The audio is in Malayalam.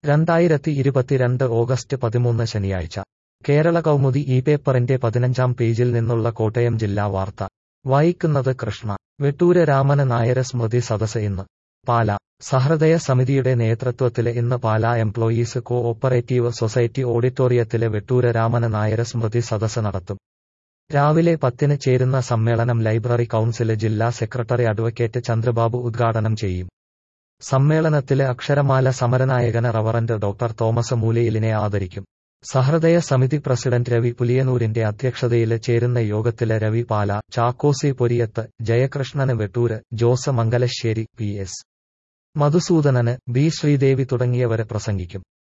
രണ്ടായിരത്തി ഇരുപത്തിരണ്ട് ഓഗസ്റ്റ് പതിമൂന്ന് ശനിയാഴ്ച കേരള കൗമുദി ഈ പേപ്പറിന്റെ പതിനഞ്ചാം പേജിൽ നിന്നുള്ള കോട്ടയം ജില്ലാ വാർത്ത വായിക്കുന്നത് കൃഷ്ണ വെട്ടൂര് രാമന് നായര് സ്മൃതി സദസ് ഇന്ന് പാല സഹൃദയ സമിതിയുടെ നേതൃത്വത്തില് ഇന്ന് Pala employees cooperative society ഓഡിറ്റോറിയത്തില് വെട്ടൂര് രാമന് നായര് സ്മൃതി സദസ് നടത്തും രാവിലെ പത്തിന് ചേരുന്ന സമ്മേളനം ലൈബ്രറി കൗൺസില് ജില്ലാ സെക്രട്ടറി അഡ്വക്കേറ്റ് ചന്ദ്രബാബു ഉദ്ഘാടനം ചെയ്യും സമ്മേളനത്തില് അക്ഷരമാല സമരനായകന് റവറന്റ് ഡോക്ടർ തോമസ് മൂലയിലിനെ ആദരിക്കും സഹൃദയ സമിതി പ്രസിഡന്റ് രവി പുലിയനൂരിന്റെ അധ്യക്ഷതയില് ചേരുന്ന യോഗത്തില് രവി പാല ചാക്കോസി Poriyath Jayakrishnan Vettoor Jose Mangalassery P S Madhusoodanan B Sreedevi തുടങ്ങിയവര് പ്രസംഗിക്കും